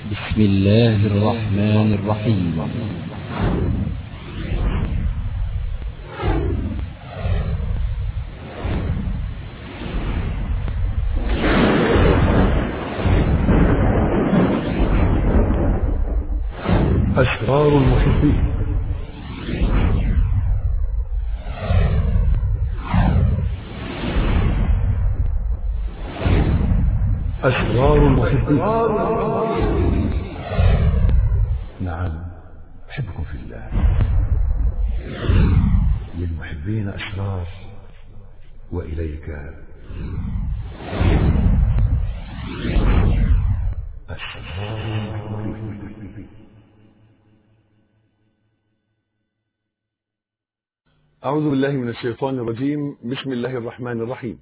بسم الله الرحمن الرحيم أسرار المحبين أسرار المحبين نعم أحبكم في الله للمحبين أسرار وإليك أسرار المحبين أعوذ بالله من الشيطان الرجيم بسم الله الرحمن الرحيم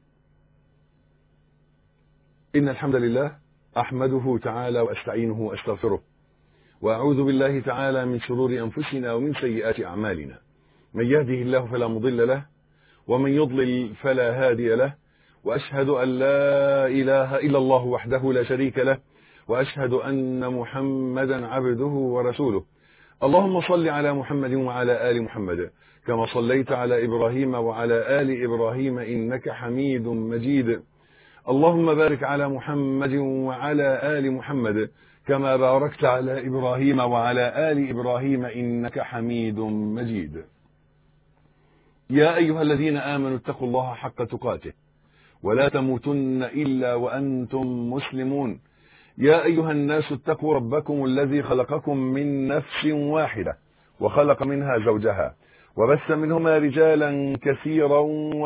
إن الحمد لله أحمده تعالى وأستعينه وأستغفره وأعوذ بالله تعالى من شرور أنفسنا ومن سيئات أعمالنا من يهده الله فلا مضل له ومن يضلل فلا هادي له وأشهد أن لا إله إلا الله وحده لا شريك له وأشهد أن محمدا عبده ورسوله اللهم صل على محمد وعلى آل محمد كما صليت على إبراهيم وعلى آل إبراهيم إنك حميد مجيد اللهم بارك على محمد وعلى آل محمد كما باركت على إبراهيم وعلى آل إبراهيم إنك حميد مجيد يا أيها الذين آمنوا اتقوا الله حق تقاته ولا تموتن إلا وأنتم مسلمون يا أيها الناس اتقوا ربكم الذي خلقكم من نفس واحدة وخلق منها زوجها وبث منهما رجالا كثيرا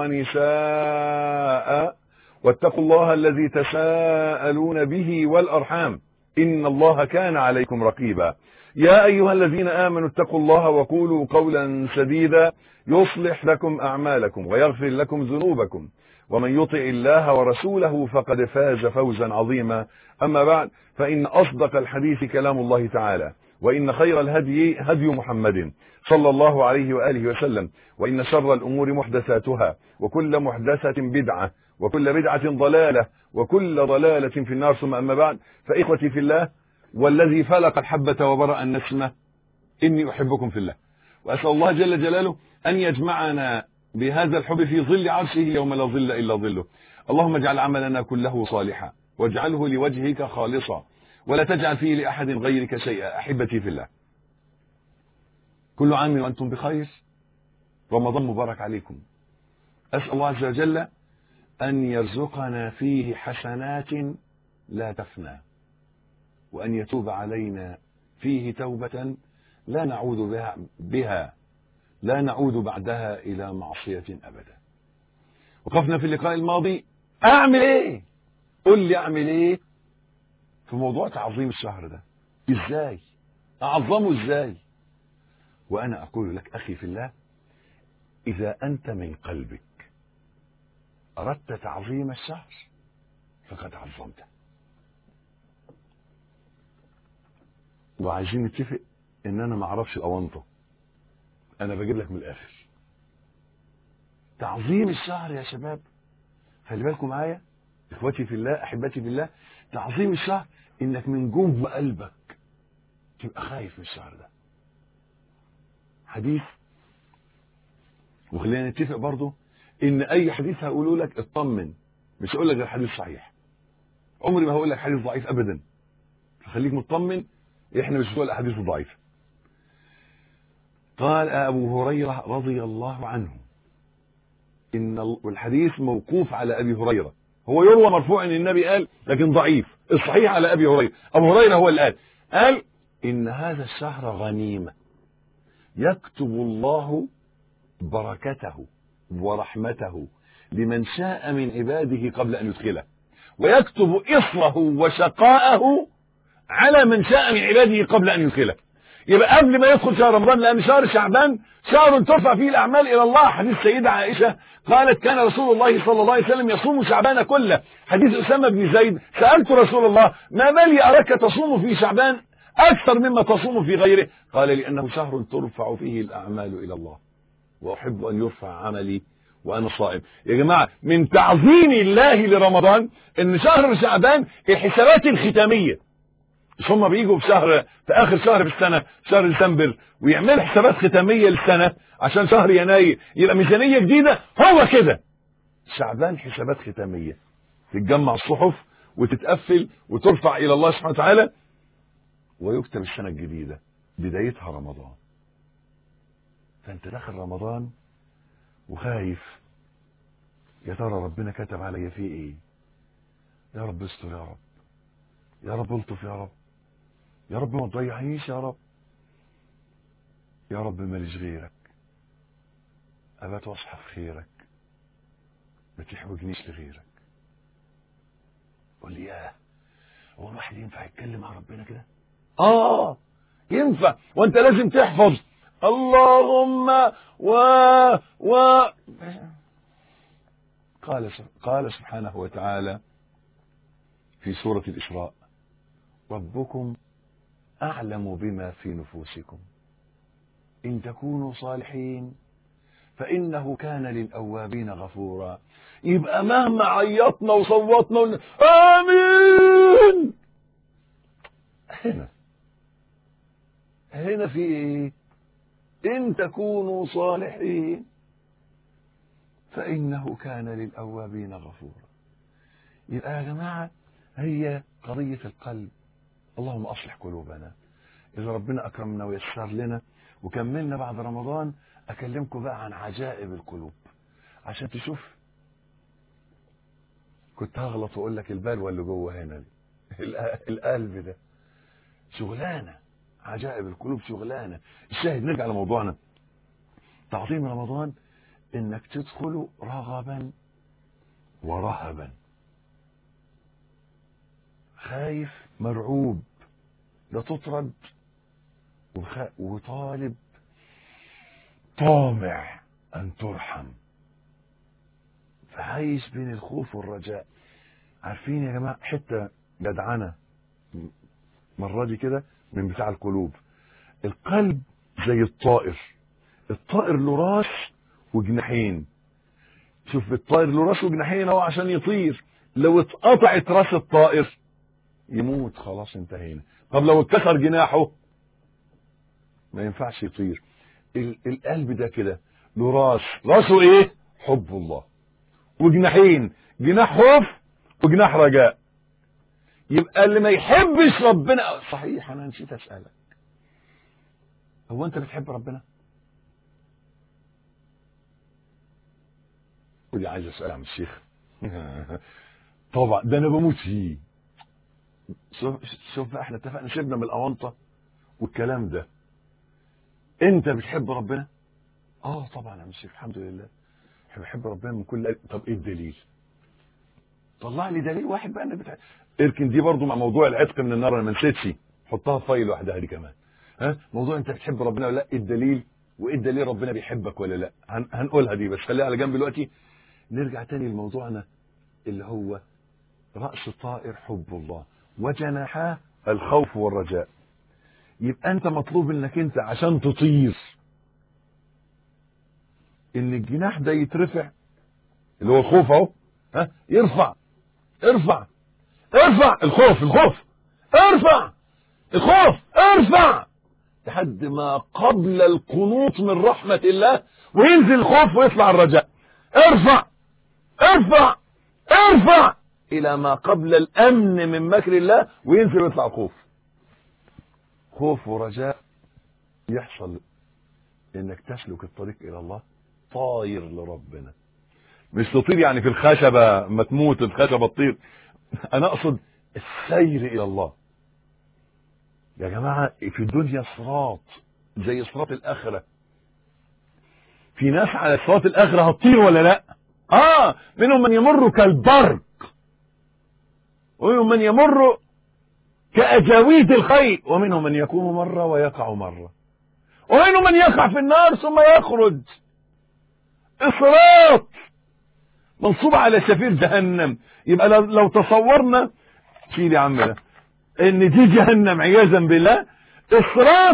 ونساء واتقوا الله الذي تساءلون به والأرحام إن الله كان عليكم رقيبا يا أيها الذين آمنوا اتقوا الله وقولوا قولا سديدا يصلح لكم أعمالكم ويغفر لكم ذنوبكم ومن يطع الله ورسوله فقد فاز فوزا عظيما أما بعد فإن أصدق الحديث كلام الله تعالى وإن خير الهدي هدي محمد صلى الله عليه وآله وسلم وإن شر الأمور محدثاتها وكل محدثة بدعة وكل بدعة ضلالة وكل ضلالة في النار ثم أما بعد فإخوتي في الله والذي فلق الحبة وبرأ النسمة إني أحبكم في الله وأسأل الله جل جلاله أن يجمعنا بهذا الحب في ظل عرشه يوم لا ظل إلا ظله اللهم اجعل عملنا كله صالحا واجعله لوجهك خالصا ولا تجعل فيه لأحد غيرك شيئا أحبتي في الله كل عام وأنتم بخير رمضان مبارك عليكم أسأل الله عز وجل أن يرزقنا فيه حسنات لا تفنى وأن يتوب علينا فيه توبة لا نعود بها, بها لا نعود بعدها إلى معصية أبدا وقفنا في اللقاء الماضي أعمل إيه قل لي أعمل إيه في موضوع تعظيم الشهر ده إزاي أعظمه إزاي وأنا أقول لك أخي في الله إذا أنت من قلبك أردت تعظيم الشهر فقد عظمته وعايزين نتفق ان انا ما اعرفش الاونطه انا بجيب لك من الاخر تعظيم الشهر يا شباب خلي بالكم معايا اخوتي في الله احبتي في الله تعظيم الشهر انك من جوه قلبك تبقى خايف من الشهر ده حديث وخلينا نتفق برضه ان اي حديث هقوله لك اطمن مش هقول لك غير حديث صحيح عمري ما هقول لك حديث ضعيف ابدا فخليك مطمن احنا مش بنقول الاحاديث الضعيفه قال ابو هريره رضي الله عنه ان والحديث موقوف على ابي هريره هو يروى مرفوع ان النبي قال لكن ضعيف الصحيح على ابي هريره ابو هريره هو اللي قال قال ان هذا الشهر غنيمه يكتب الله بركته ورحمته لمن شاء من عباده قبل ان يدخله ويكتب اصره وشقاءه على من شاء من عباده قبل ان يدخله يبقى قبل ما يدخل شهر رمضان لان شهر شعبان شهر ترفع فيه الاعمال الى الله حديث سيدة عائشه قالت كان رسول الله صلى الله عليه وسلم يصوم شعبان كله حديث اسامه بن زيد سالت رسول الله ما بالي اراك تصوم في شعبان اكثر مما تصوم في غيره قال لانه شهر ترفع فيه الاعمال الى الله واحب ان يرفع عملي وانا صائم يا جماعه من تعظيم الله لرمضان ان شهر شعبان الحسابات الختاميه مش هم بيجوا في شهر في اخر شهر في السنه في شهر ديسمبر ويعملوا حسابات ختاميه للسنه عشان شهر يناير يبقى ميزانيه جديده هو كده شعبان حسابات ختاميه تتجمع الصحف وتتقفل وترفع الى الله سبحانه وتعالى ويكتب السنه الجديده بدايتها رمضان فانت داخل رمضان وخايف يا ترى ربنا كتب عليا فيه ايه يا رب استر يا رب يا رب الطف يا رب يا رب ما تضيعنيش يا رب يا رب ماليش غيرك ابات واصحى في خيرك ما تحوجنيش لغيرك قول لي ياه هو الواحد ينفع يتكلم مع ربنا كده اه ينفع وانت لازم تحفظ اللهم و و قال قال سبحانه وتعالى في سورة الإسراء ربكم أعلم بما في نفوسكم إن تكونوا صالحين فإنه كان للأوابين غفورا يبقى مهما عيطنا وصوتنا وقلنا آمين هنا هنا في إيه إن تكونوا صالحين فإنه كان للأوابين غفورا يبقى يا جماعة هي قضية القلب اللهم أصلح قلوبنا إذا ربنا أكرمنا ويسر لنا وكملنا بعد رمضان أكلمكم بقى عن عجائب القلوب عشان تشوف كنت هغلط وأقول لك البلوى اللي جوه هنا دي القلب ده شغلانة عجائب القلوب شغلانة الشاهد نرجع لموضوعنا تعظيم رمضان انك تدخل رغبا ورهبا خايف مرعوب لا تطرد وخ... وطالب طامع ان ترحم فعايش بين الخوف والرجاء عارفين يا جماعه حته جدعنه المره دي كده من بتاع القلوب القلب زي الطائر الطائر له راس وجناحين شوف الطائر له راس وجناحين اهو عشان يطير لو اتقطعت راس الطائر يموت خلاص انتهينا طب لو اتكسر جناحه ما ينفعش يطير ال- القلب ده كده له راس راسه ايه حب الله وجناحين جناح خوف وجناح رجاء يبقى اللي ما يحبش ربنا صحيح انا نسيت اسالك هو انت بتحب ربنا ودي عايز اسال عن الشيخ طبعا ده انا بموت فيه شوف شوف بقى احنا اتفقنا سيبنا من الاونطه والكلام ده انت بتحب ربنا اه طبعا يا الشيخ الحمد لله بحب ربنا من كل قلب طب ايه الدليل طلع لي دليل واحد بقى انك بتحب اركن دي برضو مع موضوع العتق من النار انا ما نسيتش حطها في فايل لوحدها دي كمان ها موضوع انت بتحب ربنا ولا لا ايه الدليل وايه الدليل ربنا بيحبك ولا لا هن... هنقولها دي بس خليها على جنب دلوقتي نرجع تاني لموضوعنا اللي هو رأس الطائر حب الله وجناحاه الخوف والرجاء يبقى انت مطلوب انك انت عشان تطير ان الجناح ده يترفع اللي هو الخوف اهو ها يرفع ارفع ارفع الخوف الخوف ارفع الخوف ارفع لحد ما قبل القنوط من رحمة الله وينزل الخوف ويطلع الرجاء ارفع ارفع ارفع الى ما قبل الامن من مكر الله وينزل ويطلع الخوف خوف ورجاء يحصل انك تسلك الطريق الى الله طاير لربنا مش تطير يعني في الخشبة ما تموت الخشبة تطير انا اقصد السير الى الله يا جماعة في الدنيا صراط زي صراط الاخرة في ناس على صراط الاخرة هتطير ولا لا اه منهم من يمر كالبرق ومنهم من يمر كأجاويد الخيل ومنهم من يكون مرة ويقع مرة ومنهم من يقع في النار ثم يخرج إصراط منصوب على شفير جهنم يبقى لو, لو تصورنا شيل يا عم ده ان دي جهنم عياذا بالله إصراط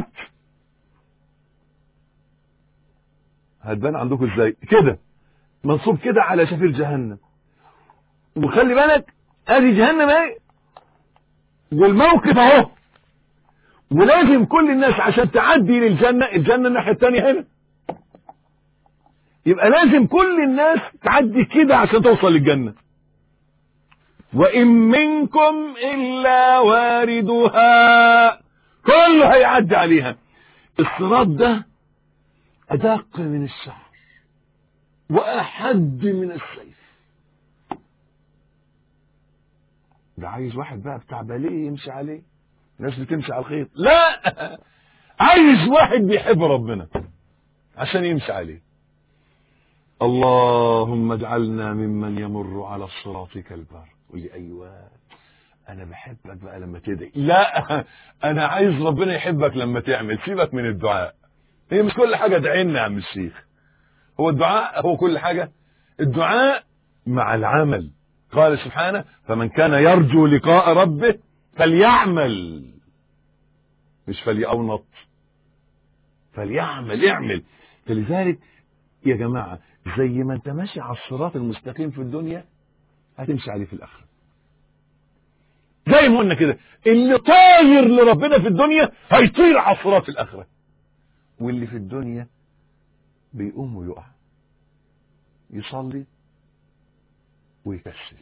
هتبان عندكم ازاي كده منصوب كده على شفير جهنم وخلي بالك ادي جهنم اهي والموقف اهو ولازم كل الناس عشان تعدي للجنة الجنة الناحية التانية هنا يبقى لازم كل الناس تعدي كده عشان توصل للجنة وإن منكم إلا واردها كله هيعدي عليها الصراط ده أدق من الشعر وأحد من السيف ده عايز واحد بقى بتاع باليه يمشي عليه ناس بتمشي على الخيط لا عايز واحد بيحب ربنا عشان يمشي عليه اللهم اجعلنا ممن يمر على الصراط كالبرق قول لي ايوه انا بحبك بقى لما تدعي لا انا عايز ربنا يحبك لما تعمل سيبك من الدعاء هي مش كل حاجه ادعي لنا يا عم الشيخ هو الدعاء هو كل حاجه الدعاء مع العمل قال سبحانه فمن كان يرجو لقاء ربه فليعمل مش فليأونط فليعمل اعمل فلذلك يا جماعة زي ما انت ماشي على الصراط المستقيم في الدنيا هتمشي عليه في الآخرة زي ما قلنا كده اللي طاير لربنا في الدنيا هيطير على الصراط في الآخرة واللي في الدنيا بيقوم ويقع يصلي ويكسل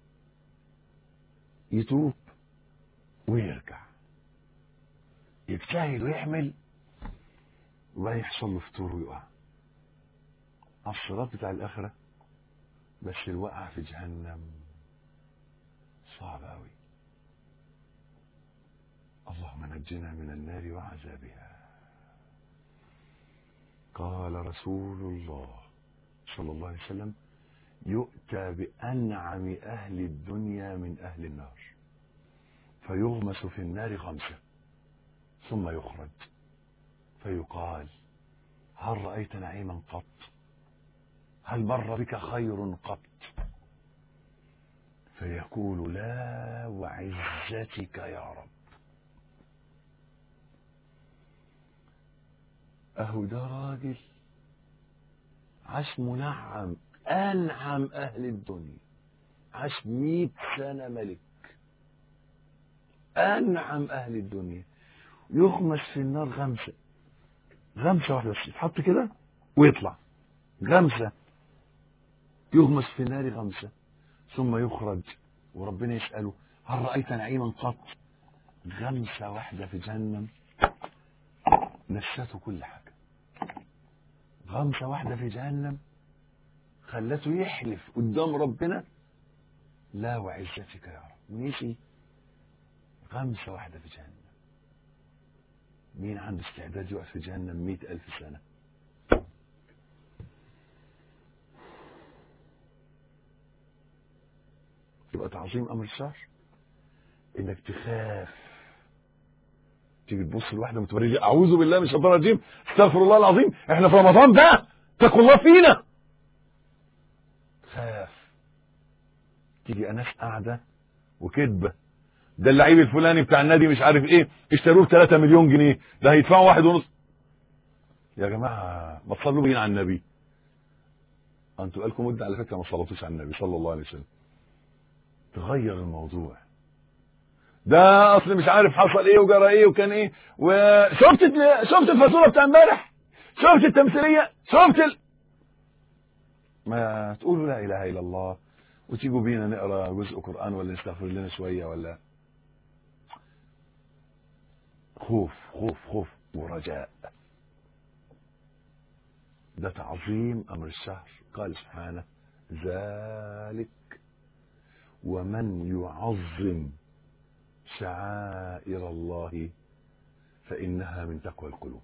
يتوب ويرجع يجتهد ويعمل وبعدين يحصل له فتور ويقع على الصراط بتاع الآخرة بس الوقع في جهنم صعب أوي اللهم نجنا من النار وعذابها قال رسول الله صلى الله عليه وسلم يؤتى بأنعم أهل الدنيا من أهل النار فيغمس في النار غمسة ثم يخرج فيقال هل رأيت نعيما قط هل مر بك خير قط فيقول لا وعزتك يا رب أهو ده راجل عاش منعم أنعم أهل الدنيا عاش مئة سنة ملك أنعم أهل الدنيا يغمس في النار غمسة غمسة واحدة بس يتحط كده ويطلع غمسة يغمس في النار غمسة ثم يخرج وربنا يسأله هل رأيت نعيما قط غمسة واحدة في جهنم نسته كل حاجة غمسة واحدة في جهنم خلته يحلف قدام ربنا لا وعزتك يا رب نسي غمسة واحدة في جهنم مين عنده استعداد يقف في جهنم مئة ألف سنة يبقى تعظيم أمر الشهر إنك تخاف تيجي تبص لواحدة متبرجة أعوذ بالله من الشيطان الرجيم استغفر الله العظيم إحنا في رمضان ده اتقوا الله فينا خاف تيجي أناس قاعدة وكذبة ده اللعيب الفلاني بتاع النادي مش عارف ايه اشتروه ب 3 مليون جنيه ده هيدفعوا واحد ونص يا جماعه ما تصلوا بينا على النبي انتوا بقالكم مده على فكره ما صليتوش على النبي صلى الله عليه وسلم تغير الموضوع ده اصل مش عارف حصل ايه وجرى ايه وكان ايه وشفت شفت الفاتوره بتاع امبارح شفت التمثيليه شفت ال... ما تقولوا لا اله الا الله وتيجوا بينا نقرا جزء قران ولا نستغفر لنا شويه ولا خوف خوف خوف ورجاء ده تعظيم امر الشهر قال سبحانه ذلك ومن يعظم شعائر الله فانها من تقوى القلوب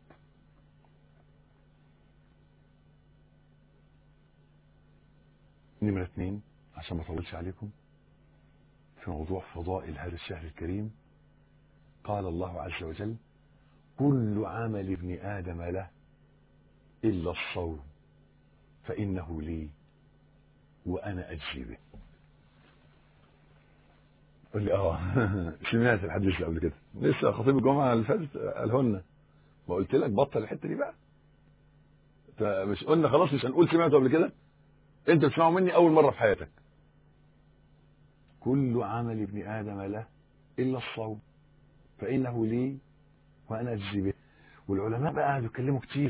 نمرة اثنين عشان ما اطولش عليكم في موضوع فضائل هذا الشهر الكريم قال الله عز وجل كل عمل ابن آدم له إلا الصوم فإنه لي وأنا أجزي به قل لي اه سمعت الحديث قبل كده لسه خطيب الجمعة اللي فاتت قاله لنا ما قلت لك بطل الحتة دي بقى مش قلنا خلاص مش هنقول سمعته قبل كده انت بتسمعه مني اول مرة في حياتك كل عمل ابن آدم له إلا الصوم فإنه لي وانا اجزي به والعلماء بقى قعدوا يتكلموا كتير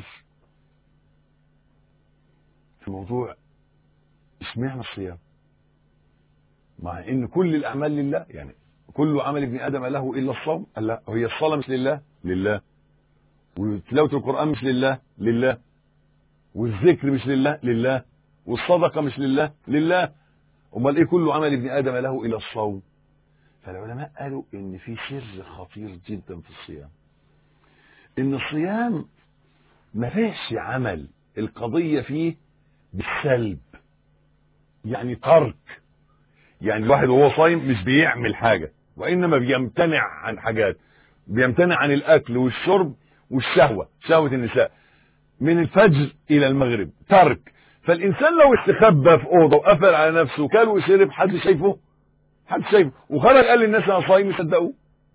في موضوع اشمعنى الصيام مع ان كل الاعمال لله يعني كل عمل ابن ادم له الا الصوم قال لا هي الصلاه مش لله لله وتلاوه القران مش لله لله والذكر مش لله لله والصدقه مش لله لله امال ايه كل عمل ابن ادم له الا الصوم فالعلماء قالوا ان في سر خطير جدا في الصيام ان الصيام ما فيش عمل القضيه فيه بالسلب يعني ترك يعني الواحد وهو صايم مش بيعمل حاجه وانما بيمتنع عن حاجات بيمتنع عن الاكل والشرب والشهوه شهوه النساء من الفجر الى المغرب ترك فالانسان لو استخبى في اوضه وقفل على نفسه وكل وشرب حد شايفه حد شايفه وخرج قال للناس انا صايم يصدقوه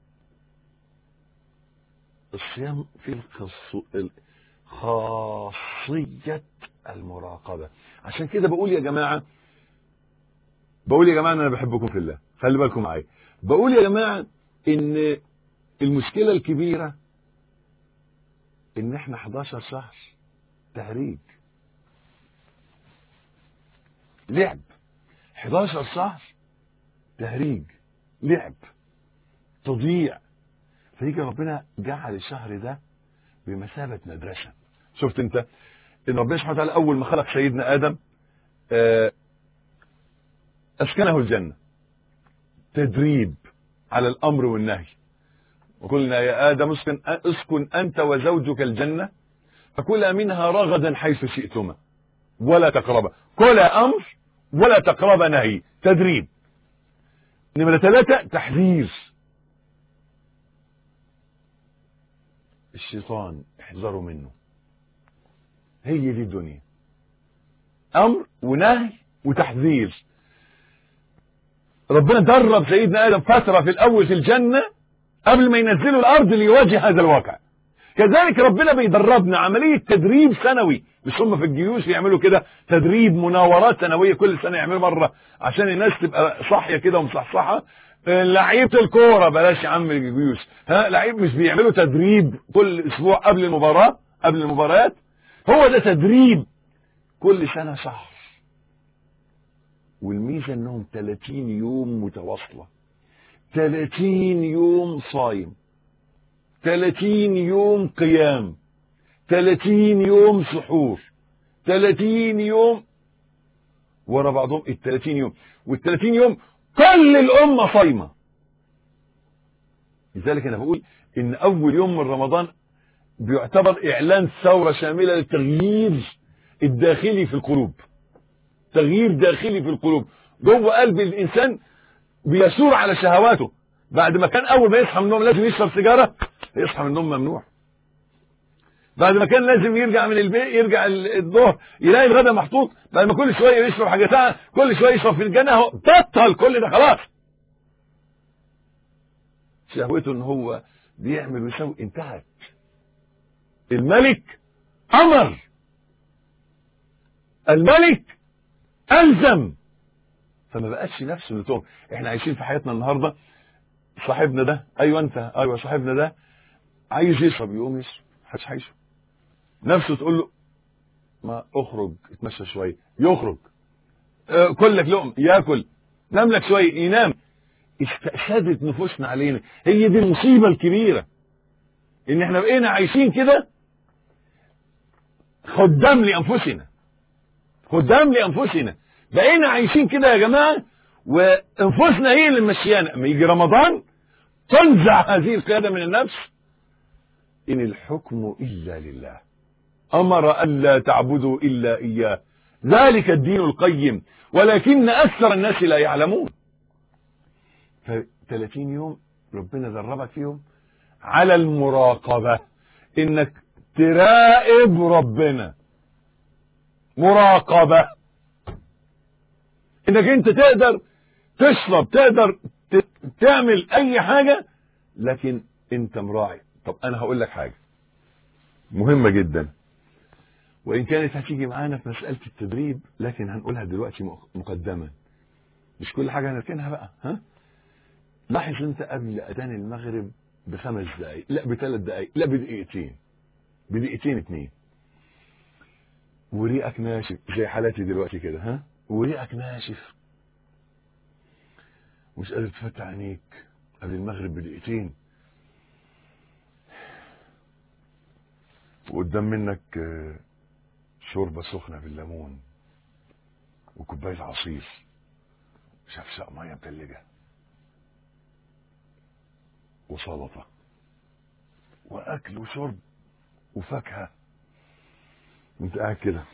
الصيام فيه الخص... خاصيه المراقبه عشان كده بقول يا جماعه بقول يا جماعه انا بحبكم في الله خلي بالكم معايا بقول يا جماعه ان المشكله الكبيره ان احنا 11 شهر تهريج لعب 11 شهر تهريج لعب تضييع فيجي ربنا جعل الشهر ده بمثابة مدرسة شفت انت ان ربنا سبحانه وتعالى اول ما خلق سيدنا ادم آه اسكنه الجنة تدريب على الامر والنهي وقلنا يا ادم اسكن اسكن انت وزوجك الجنة فكلا منها رغدا حيث شئتما ولا تقربا كلا امر ولا تقربا نهي تدريب نمرة ثلاثة تحذير الشيطان احذروا منه هي دي الدنيا امر ونهي وتحذير ربنا درب سيدنا ادم فتره في الاول في الجنه قبل ما ينزله الارض ليواجه هذا الواقع كذلك ربنا بيدربنا عمليه تدريب سنوي مش هم في الجيوش يعملوا كده تدريب مناورات سنويه كل سنه يعملوا مره عشان الناس تبقى صاحيه كده ومصحصحه لعيبه الكوره بلاش يا عم الجيوش ها لعيب مش بيعملوا تدريب كل اسبوع قبل المباراه قبل المباريات هو ده تدريب كل سنه شهر والميزه انهم 30 يوم متواصله 30 يوم صايم 30 يوم قيام 30 يوم سحور 30 يوم ورا بعضهم ال 30 يوم وال 30 يوم كل الأمة صايمة لذلك أنا بقول إن أول يوم من رمضان بيعتبر إعلان ثورة شاملة للتغيير الداخلي في القلوب تغيير داخلي في القلوب جوه قلب الإنسان بيثور على شهواته بعد ما كان أول ما يصحى من النوم لازم يشرب سيجارة يصحى من النوم ممنوع بعد ما كان لازم يرجع من البيت يرجع الظهر يلاقي الغداء محطوط بعد ما كل شويه يشرب حاجه ساعه كل شويه يشرب في الجنه هو بطل كل ده خلاص شهوته ان هو بيعمل ويسوي انتهت الملك امر الملك الزم فما بقاش نفسه اللي تقوم احنا عايشين في حياتنا النهارده صاحبنا ده ايوه انت ايوه صاحبنا ده عايز يشرب يقوم يشرب محدش هيشرب نفسه تقول له ما اخرج اتمشى شويه يخرج اه كل لك لقم ياكل نام لك شويه ينام استأسدت نفوسنا علينا هي دي المصيبه الكبيره ان احنا بقينا عايشين كده خدام لانفسنا خدام لانفسنا بقينا عايشين كده يا جماعه وانفسنا هي اللي ماشيانا اما يجي رمضان تنزع هذه القياده من النفس إن الحكم إلا لله أمر ألا تعبدوا إلا إياه ذلك الدين القيم ولكن أكثر الناس لا يعلمون ف 30 يوم ربنا دربك فيهم على المراقبة إنك تراقب ربنا مراقبة إنك أنت تقدر تشرب تقدر تعمل أي حاجة لكن أنت مراعي طب انا هقول لك حاجه مهمه جدا وان كانت هتيجي معانا في مساله التدريب لكن هنقولها دلوقتي مقدما مش كل حاجه هنركنها بقى ها لاحظ انت قبل اذان المغرب بخمس دقايق لا بثلاث دقايق لا بدقيقتين بدقيقتين اتنين وريقك ناشف زي حالاتي دلوقتي كده ها وريقك ناشف مش قادر تفتح عينيك قبل المغرب بدقيقتين وقدام منك آه، شوربة سخنة بالليمون وكوباية عصير شفشق مية متلجة وسلطة وأكل وشرب وفاكهة وانت قاعد كده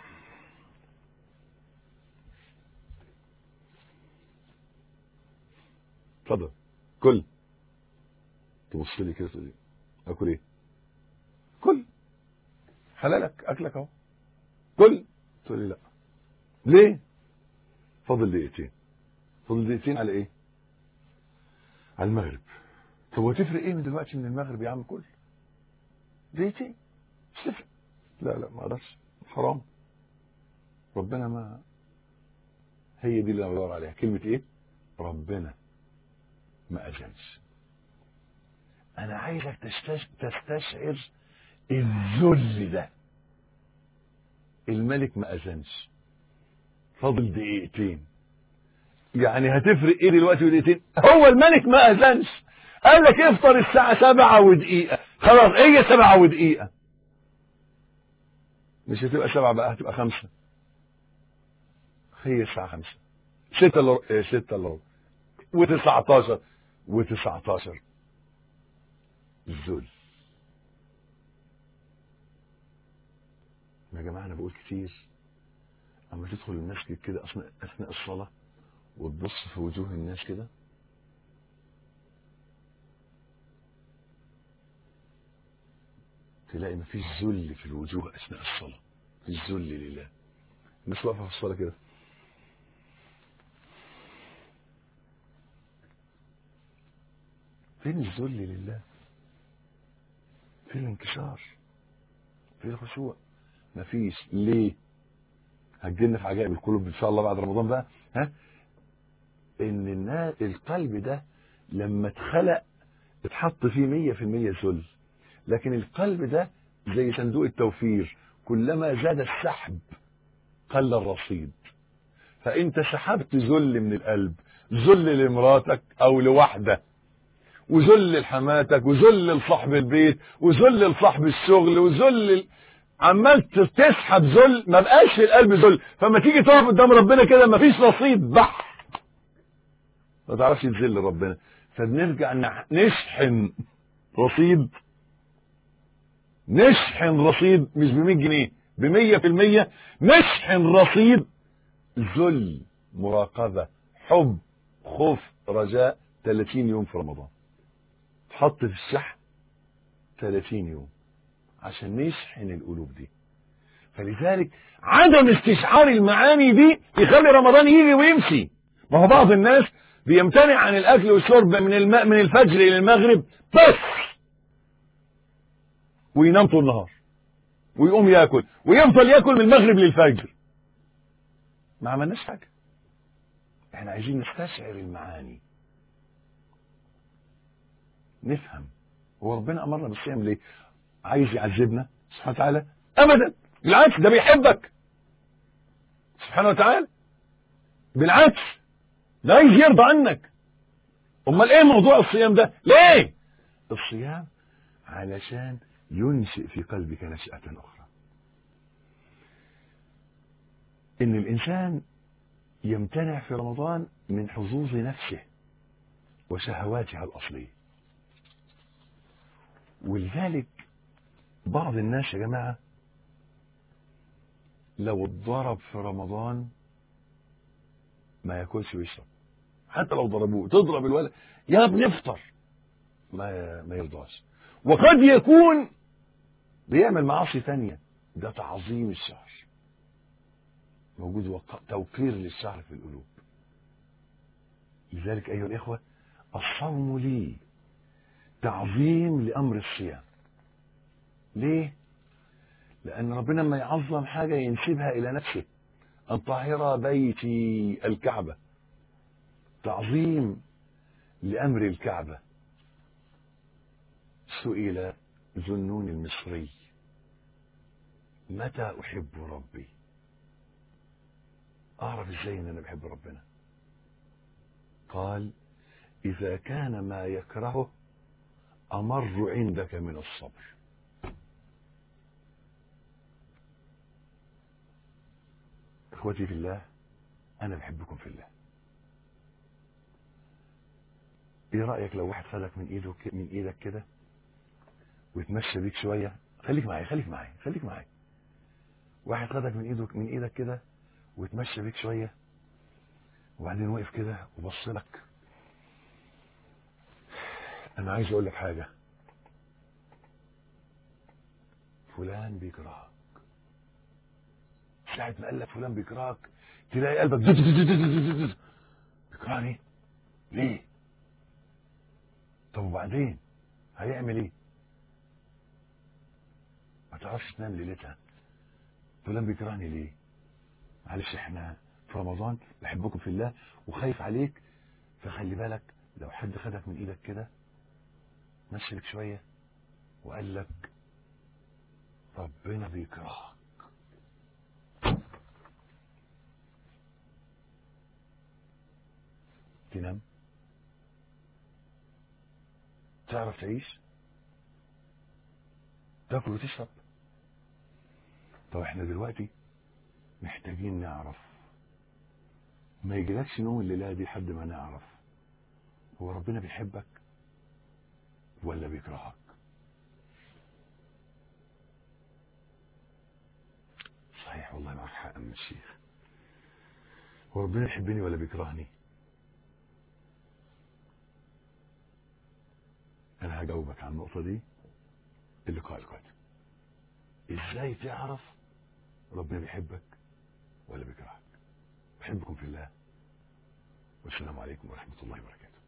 اتفضل كل تبص لي كده تقول لي اكل ايه؟ كل حلالك اكلك اهو كل تقول لي لا ليه؟ فاضل دقيقتين فاضل دقيقتين على ايه؟ على المغرب طب وتفرق ايه من دلوقتي من المغرب يا عم كل دقيقتين مش تفرق لا لا ما اقدرش حرام ربنا ما هي دي اللي انا بدور عليها كلمه ايه ربنا ما اذنش انا عايزك تستش... تستشعر الذل ده الملك ما اذنش فاضل دقيقتين يعني هتفرق ايه دلوقتي ودقيقتين هو الملك ما اذنش قال لك افطر الساعة سبعة ودقيقة خلاص هي سبعة ودقيقة مش هتبقى سبعة بقى هتبقى خمسة هي الساعة خمسة ستة الا ربع- إيه، ستة الا ربع وتسعتاشر وتسعتاشر الذل يا جماعة أنا بقول كتير أما تدخل المسجد كده أثناء أثناء الصلاة وتبص في وجوه الناس كده تلاقي مفيش ذل في الوجوه أثناء الصلاة مفيش ذل لله الناس واقفة في الصلاة كده فين الذل لله فين الانكسار فين الخشوع مفيش ليه هتجيلنا في عجائب القلوب ان شاء الله بعد رمضان بقى ها ان النا- القلب ده لما اتخلق اتحط فيه مية في المية ذل لكن القلب ده زي صندوق التوفير كلما زاد السحب قل الرصيد فانت سحبت ذل من القلب ذل لمراتك او لوحده وذل لحماتك وذل لصاحب البيت وذل لصاحب الشغل وذل ل- عمال تسحب ذل ما بقاش في القلب ذل فما تيجي تقف قدام ربنا كده ما فيش رصيد بح ما تعرفش تذل ربنا فبنرجع نح- نشحن رصيد نشحن رصيد مش ب 100 جنيه ب 100% نشحن رصيد ذل مراقبة حب خوف رجاء 30 يوم في رمضان تحط في الشحن 30 يوم عشان نشحن القلوب دي فلذلك عدم استشعار المعاني دي يخلي رمضان يجي ويمشي ما هو بعض الناس بيمتنع عن الاكل والشرب من الماء من الفجر الى المغرب بس وينام طول النهار ويقوم ياكل ويفضل ياكل من المغرب للفجر ما عملناش حاجه احنا عايزين نستشعر المعاني نفهم هو ربنا امرنا بالصيام ليه عايز يعذبنا سبحانه وتعالى ابدا بالعكس ده بيحبك سبحانه وتعالى بالعكس ده عايز يرضى عنك امال ايه موضوع الصيام ده ليه الصيام علشان ينشئ في قلبك نشأة أخرى إن الإنسان يمتنع في رمضان من حظوظ نفسه وشهواتها الأصلية ولذلك بعض الناس يا جماعة لو اتضرب في رمضان ما ياكلش ويشرب حتى لو ضربوه تضرب الولد يا ابني افطر ما ما يرضاش وقد يكون بيعمل معاصي تانية ده تعظيم الشهر موجود وق- توقير للشهر في القلوب لذلك أيها الإخوة الصوم لي تعظيم لأمر الصيام ليه؟ لأن ربنا لما يعظم حاجة ينسبها إلى نفسه أن طهر بيتي الكعبة تعظيم لأمر الكعبة سئل ذنون المصري متى أحب ربي أعرف إزاي إن أنا بحب ربنا قال إذا كان ما يكرهه أمر عندك من الصبر إخوتي في الله أنا بحبكم في الله إيه رأيك لو واحد خدك من إيده من إيدك كده ويتمشى بيك شوية خليك معايا خليك معايا خليك معايا واحد خدك من إيده من إيدك كده ويتمشى بيك شوية وبعدين وقف كده وبص لك أنا عايز أقول لك حاجة فلان بيكرهك ساعة ما قال لك فلان بيكرهك تلاقي قلبك دد دد دد دد دد. بيكرهني ليه؟ طب وبعدين هيعمل ايه؟ ما تعرفش تنام ليلتها فلان بيكرهني ليه؟ معلش احنا في رمضان بحبكم في الله وخايف عليك فخلي بالك لو حد خدك من ايدك كده مشي لك شويه وقال لك ربنا بيكرهك تنام تعرف تعيش تاكل وتشرب طب احنا دلوقتي محتاجين نعرف ما يجيلكش نوم الليله دي لحد ما نعرف هو ربنا بيحبك ولا بيكرهك صحيح والله معك حق من الشيخ هو ربنا يحبني ولا بيكرهني انا هجاوبك عن النقطه دي اللقاء القادم ازاي تعرف ربنا بيحبك ولا بيكرهك بحبكم في الله والسلام عليكم ورحمه الله وبركاته